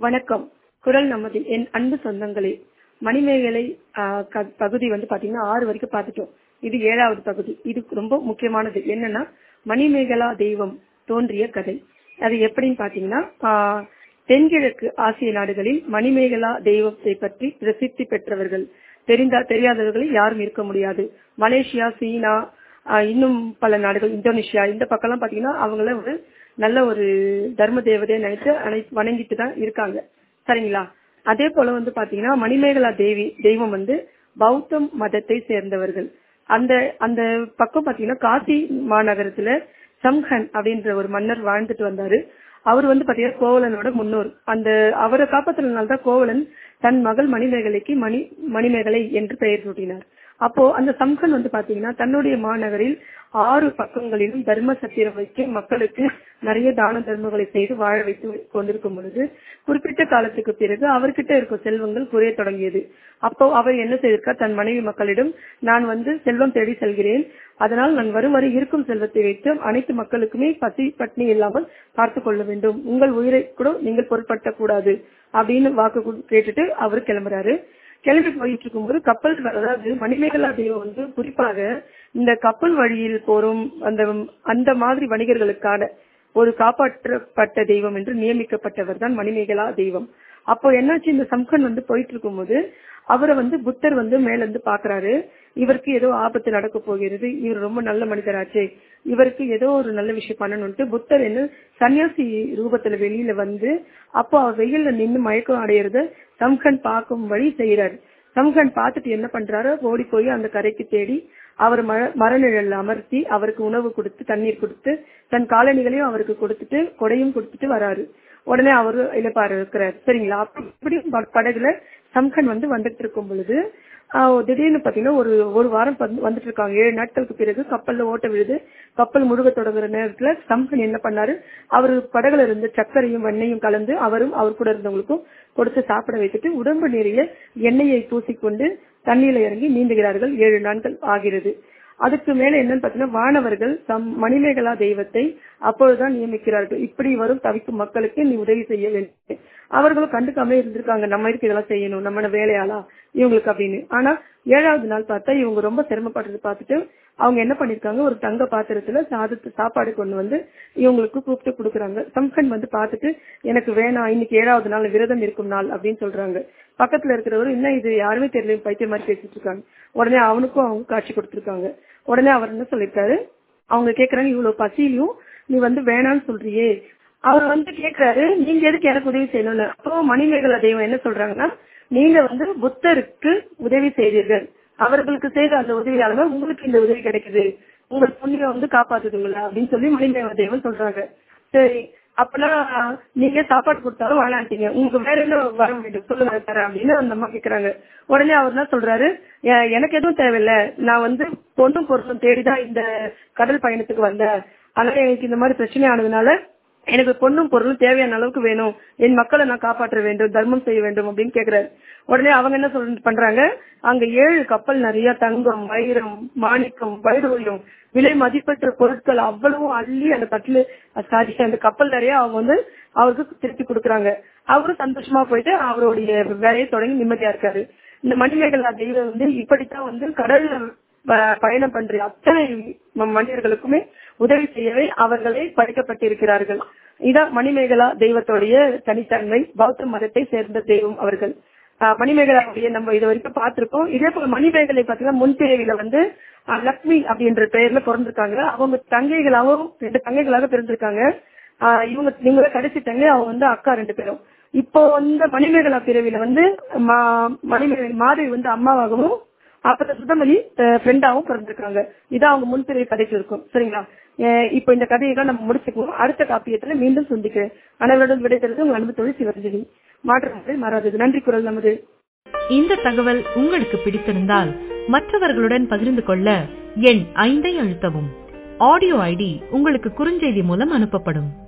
வணக்கம் குரல் நமது என் அன்பு சொந்தங்களே மணிமேகலை ஆஹ், க- பகுதி வந்து பாத்தீங்கன்னா ஆறு வரைக்கும் பார்த்துட்டோம் இது ஏழாவது பகுதி இது ரொம்ப முக்கியமானது என்னன்னா மணிமேகலா தெய்வம் தோன்றிய கதை அது எப்படின்னு பாத்தீங்கன்னா ஆஹ், தென்கிழக்கு ஆசிய நாடுகளில் மணிமேகலா தெய்வத்தை பற்றி பிரசித்தி பெற்றவர்கள் தெரிந்தா தெரியாதவர்கள் யாரும் இருக்க முடியாது மலேசியா சீனா ஆஹ், இன்னும் பல நாடுகள் இந்தோனேஷியா இந்த பக்கம்லாம் பாத்தீங்கன்னா அவங்கள ஒரு நல்ல ஒரு தர்ம தேவதையை நினைச்சு அனை- வணங்கிட்டு தான் இருக்காங்க சரிங்களா அதே போல வந்து பாத்தீங்கன்னா மணிமேகலா தேவி தெய்வம் வந்து பௌத்த மதத்தை சேர்ந்தவர்கள் அந்த அந்த பக்கம் பாத்தீங்கன்னா காசி மாநகரத்துல சம்ஹன் அப்படின்ற ஒரு மன்னர் வாழ்ந்துட்டு வந்தாரு அவர் வந்து பாத்தீங்கன்னா கோவலனோட முன்னோர் அந்த அவரை காப்பாத்தினால தான் கோவலன் தன் மகள் மணிமேகலைக்கு மணி மணிமேகலை என்று பெயர் சூட்டினார் அப்போ அந்த சம்ஹன் வந்து பாத்தீங்கன்னா தன்னுடைய மாநகரில் ஆறு பக்கங்களிலும் தர்ம சத்திரம் வைத்து மக்களுக்கு நிறைய தான தர்மங்களை செய்து வாழ வைத்து கொண்டிருக்கும் பொழுது குறிப்பிட்ட காலத்துக்கு பிறகு அவர்கிட்ட இருக்கும் செல்வங்கள் குறைய தொடங்கியது அப்போ அவர் என்ன செய்திருக்கார் தன் மனைவி மக்களிடம் நான் வந்து செல்வம் தேடி செல்கிறேன் அதனால் நான் வரும் வரை இருக்கும் செல்வத்தை வைத்து அனைத்து மக்களுக்குமே பசி பட்னி இல்லாமல் பார்த்து கொள்ள வேண்டும் உங்கள் உயிரை கூட நீங்கள் பொருட்படுத்தக் கூடாது அப்படின்னு வாக்கு கு- கேட்டுட்டு அவர் கிளம்புறாரு கிளம்பி போயிட்டு இருக்கும்போது கப்பல் வ- அதாவது மணிமேகலா தெய்வம் வந்து குறிப்பாக இந்த கப்பல் வழியில் போரும் அந்த அந்த மாதிரி வணிகர்களுக்கான ஒரு காப்பாற்றப்பட்ட தெய்வம் என்று நியமிக்கப்பட்டவர் தான் மணிமேகலா தெய்வம் அப்போ என்னாச்சு இந்த சம்கன் வந்து போயிட்டு இருக்கும்போது அவரை வந்து புத்தர் வந்து மேல இருந்து பாக்குறாரு இவருக்கு ஏதோ ஆபத்து நடக்க போகிறது இவர் ரொம்ப நல்ல மனிதராச்சே இவருக்கு ஏதோ ஒரு நல்ல விஷயம் பண்ணணும்ட்டு புத்தர் என்ன சன்னியாசி ரூபத்துல வெளியில வந்து அப்போ அவர் வெயில்ல நின்னு மயக்கம் அடையறத சம்கன் பார்க்கும்படி செய்யறாரு சம்கன் பார்த்துட்டு என்ன பண்றாரு ஓடி போய் அந்த கரைக்கு தேடி அவர் மர மரநிழல்ல அமர்த்தி அவருக்கு உணவு கொடுத்து தண்ணீர் கொடுத்து தன் காலணிகளையும் அவருக்கு கொடுத்துட்டு கொடையும் கொடுத்துட்டு வராரு உடனே அவரு இழப்பாரு இருக்கிறார் சரிங்களா அப்ப இப்படி ப- படகுல சம்கன் வந்து வந்துட்டு இருக்கும் பொழுது ஆஹ், திடீர்னு பாத்தீங்கன்னா ஒரு ஒரு வாரம் வந்து- வந்துட்டு இருக்காங்க ஏழு நாட்களுக்கு பிறகு கப்பல்ல ஓட்ட விழுது கப்பல் முழுக தொடங்குற நேரத்துல சம்கன் என்ன பண்ணாரு அவர் படகுல இருந்த சர்க்கரையும் வெண்ணையும் கலந்து அவரும் அவர் கூட இருந்தவங்களுக்கும் கொடுத்து சாப்பிட வைத்துட்டு உடம்பு நிறைய எண்ணெயை பூசிக்கொண்டு தண்ணீர்ல இறங்கி நீந்துகிறார்கள் ஏழு நாட்கள் ஆகிறது அதுக்கு மேல என்னன்னு பாத்தீங்கன்னா வானவர்கள் தம் மணிமேகலா தெய்வத்தை அப்பொழுதுதான் நியமிக்கிறார்கள் இப்படி வரும் தவிக்கும் மக்களுக்கு நீ உதவி செய்ய வேண்டும் அவர்களும் கண்டுக்காமலே இருந்திருக்காங்க நம்ம இருக்கு இதெல்லாம் செய்யணும் நம்ம என்ன வேலையாளா இவங்களுக்கு அப்படின்னு ஆனா ஏழாவது நாள் பார்த்தா இவங்க ரொம்ப சிரமப்படுறது பார்த்துட்டு அவங்க என்ன பண்ணிருக்காங்க ஒரு தங்க பாத்திரத்துல சாதத்து சாப்பாடு கொண்டு வந்து இவங்களுக்கு கூப்பிட்டு கொடுக்குறாங்க சம்கன் வந்து பார்த்துட்டு எனக்கு வேணாம் இன்னைக்கு ஏழாவது நாள் விரதம் இருக்கும் நாள் அப்படின்னு சொல்றாங்க பக்கத்துல இருக்கிறவர் என்ன இது யாருமே தெரியல பைத்தியம் மாதிரி பேசிட்டு இருக்காங்க உடனே அவனுக்கும் அவங்க காட்சி கொடுத்திருக்காங்க உடனே அவர் என்ன சொல்லிருக்காரு அவங்க கேக்குறாங்க இவ்வளவு பசியிலும் நீ வந்து வேணாம்னு சொல்றியே அவர் வந்து கேக்குறாரு நீங்க எதுக்கு எனக்கு உதவி செய்யணும்னு அப்போ மணிமேகலா தெய்வம் என்ன சொல்றாங்கன்னா நீங்க வந்து புத்தருக்கு உதவி செய்தீர்கள் அவர்களுக்கு செய்த அந்த உதவியால உங்களுக்கு இந்த உதவி கிடைக்குது உங்கள் புண்ணியம் வந்து காப்பாத்துதுங்களா அப்படின்னு சொல்லி மணிமேகலா தெய்வம் சொல்றாங்க சரி அப்பனா நீங்க சாப்பாடு கொடுத்தாலும் வேணாட்டீங்க உங்களுக்கு வேற என்ன வர வேண்டும் சொல்லுங்க தரேன் அப்படின்னு அந்த அம்மா கேக்குறாங்க உடனே அவர் என்ன சொல்றாரு "எ- எனக்கு எதுவும் தேவையில்ல நான் வந்து பொண்ணும் பொருளும் தேடிதான் இந்த கடல் பயணத்துக்கு வந்தேன் அதனால எனக்கு இந்த மாதிரி பிரச்சனை ஆனதுனால எனக்கு பொண்ணும் பொருளும் தேவையான அளவுக்கு வேணும் என் மக்களை நான் காப்பாற்ற வேண்டும் தர்மம் செய்ய வேண்டும் அப்படின்னு கேக்குறாரு உடனே அவங்க என்ன சொல் பண்றாங்க அங்க ஏழு கப்பல் நிறைய தங்கம் வைரம் மாணிக்கம் வைடூரியம் விலை மதிப்பற்ற பொருட்கள் அவ்வளவும் அள்ளி அந்த கட்டில சாரி அந்த கப்பல் நிறைய அவங்க வந்து அவருக்கு திருப்பி கொடுக்குறாங்க அவரும் சந்தோஷமா போயிட்டு அவருடைய வேலையை தொடங்கி நிம்மதியா இருக்காரு இந்த மணிமேகலா தெய்வம் வந்து இப்படித்தான் வந்து கடல்ல ப- பயணம் பண்ற அத்தனை ம- மனிதர்களுக்குமே உதவி செய்யவே அவர்களே படைக்கப்பட்டிருக்கிறார்கள் இதான் மணிமேகலா தெய்வத்துடைய தனித்தன்மை பௌத்த மதத்தை சேர்ந்த தெய்வம் அவர்கள் ஆஹ் மணிமேகலாவுடைய நம்ம இது வரைக்கும் பார்த்திருக்கோம் இதே போல மணிமேகலை பாத்தீங்கன்னா முன்பிறவில வந்து ஆஹ் லக்ஷ்மி அப்படின்ற பெயர்ல பிறந்திருக்காங்க அவங்க தங்கைகளாகவும் ரெண்டு தங்கைகளாக பிறந்திருக்காங்க ஆஹ் இவங்க இவங்க கடைசி தங்கை அவங்க வந்து அக்கா ரெண்டு பேரும் இப்போ இந்த மணிமேகலா பிறவில வந்து மா- மணிமேகலை மாதவி வந்து அம்மாவாகவும் அப்புறம் சுதமணி ஃப்ரெண்டாவும் பிறந்திருக்காங்க இதான் அவங்க முன்பிறவி கதைக்கு இருக்கும் சரிங்களா அஹ் இப்போ இந்த கதையெல்லாம் நம்ம முடிச்சுக்குவோம் அடுத்த காப்பியத்துல மீண்டும் சந்திக்கிறேன் அனைவருடன் விடைபெறுவது உங்க அன்பு தொழில் சிவரஞ்சனி மாற்றங்களை மாறாதது நன்றி குரல் நமது இந்த தகவல் உங்களுக்கு பிடித்திருந்தால் மற்றவர்களுடன் பகிர்ந்து கொள்ள எண் ஐந்தை அழுத்தவும் ஆடியோ ஐடி உங்களுக்கு குறுஞ்செய்தி மூலம் அனுப்பப்படும்